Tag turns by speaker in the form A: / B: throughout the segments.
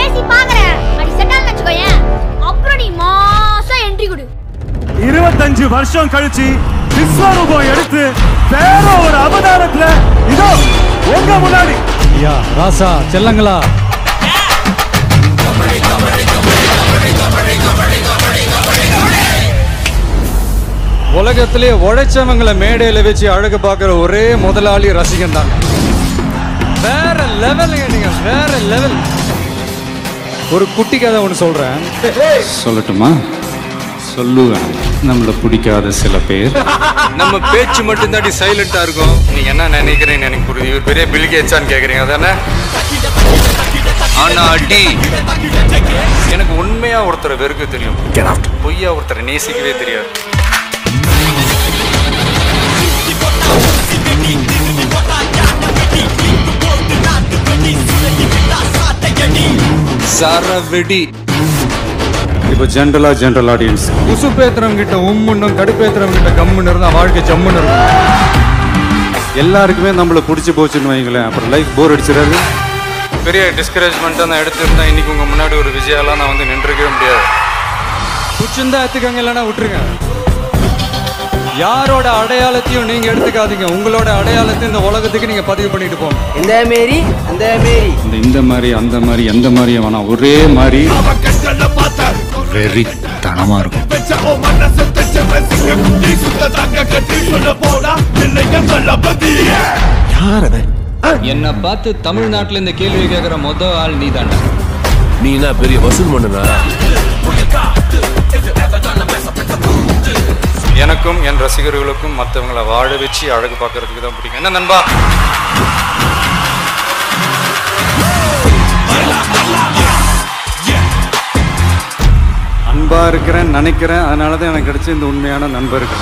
A: பேசி பாக்குறேன் அடி செட்டால் வச்சுக்கோயேன் அப்புறம் நீ மாசம் என்ட்ரி கொடு
B: இருபத்தஞ்சு வருஷம் கழிச்சு விஸ்வரூபம் எடுத்து வேற ஒரு அவதாரத்துல இதோ உங்க முன்னாடி
C: ஐயா ராசா செல்லங்களா உலகத்திலே உழைச்சவங்களை மேடையில வச்சு அழகு பார்க்குற ஒரே முதலாளி ரசிகன் தான் வேற லெவலுங்க நீங்க வேற லெவல் ஒரு குட்டி கதை ஒன்று சொல்றேன்
D: சொல்லட்டுமா சொல்லுவேன் நம்மள பிடிக்காத சில பேர்
C: நம்ம பேச்சு மட்டும் தாண்டி சைலண்டா இருக்கும் நீங்க என்ன நினைக்கிறீங்கன்னு எனக்கு புரியுது இவர் பெரிய பில்கேட்சான்னு கேக்குறீங்க அதானே ஆனா அடி எனக்கு உண்மையா ஒருத்தரை வெறுக்க தெரியும் பொய்யா ஒருத்தரை நேசிக்கவே தெரியாது சரவெடி
D: இப்போ ஜென்ரலா ஜென்ரல் ஆடியன்ஸ்
C: உசுப்பேத்துறவங்க கிட்ட உம்முன்னும் கடுப்பேத்துறவங்க கிட்ட கம்முன்னு இருந்தா வாழ்க்கை ஜம்முன்னு இருக்கும்
D: எல்லாருக்குமே நம்மள பிடிச்சி போச்சுன்னு வைங்களேன் அப்புறம் லைஃப் போர் அடிச்சிடாது
C: பெரிய டிஸ்கரேஜ்மெண்ட்டாக நான் எடுத்திருந்தேன் இன்னைக்கு உங்க முன்னாடி ஒரு விஜயாலாம் நான் வந்து நின்றுக்கவே முடியாது பிடிச்சிருந்தா எடுத்துக்கங்க இல்லைன்னா விட்டுருங்க யாரோட அடையாளத்தையும் நீங்க எடுத்துக்காதீங்க உங்களோட அடையாளத்தை இந்த உலகத்துக்கு நீங்க பதிவு பண்ணிட்டு போங்க
E: இந்த மாரி அந்த மாரி
D: இந்த இந்த மாதிரி அந்த மாதிரி எந்த மாதிரியும் வேணாம் ஒரே மாதிரி வெறித்தனமா இருக்கும்
C: என்னை பார்த்து தமிழ்நாட்டுல இந்த கேள்வி கேட்கிற மொத ஆள் நீ தாண்டா
F: நீ என்ன பெரிய வசூல் பண்ணுனா
C: எனக்கும் என் ரசிகர்களுக்கும் மற்றவங்களை வாழ வச்சு அழகு பார்க்கறதுக்கு தான் பிடிக்கும் என்ன நண்பா
D: அன்பா இருக்கிறேன் நினைக்கிறேன் அதனால தான் எனக்கு கிடைச்ச இந்த உண்மையான நண்பர்கள்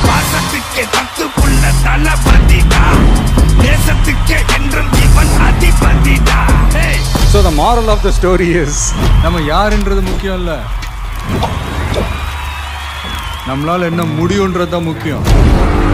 C: so the moral of the story is நம்ம யாருன்றது முக்கியம் இல்லை நம்மளால என்ன முடியுன்றது தான் முக்கியம்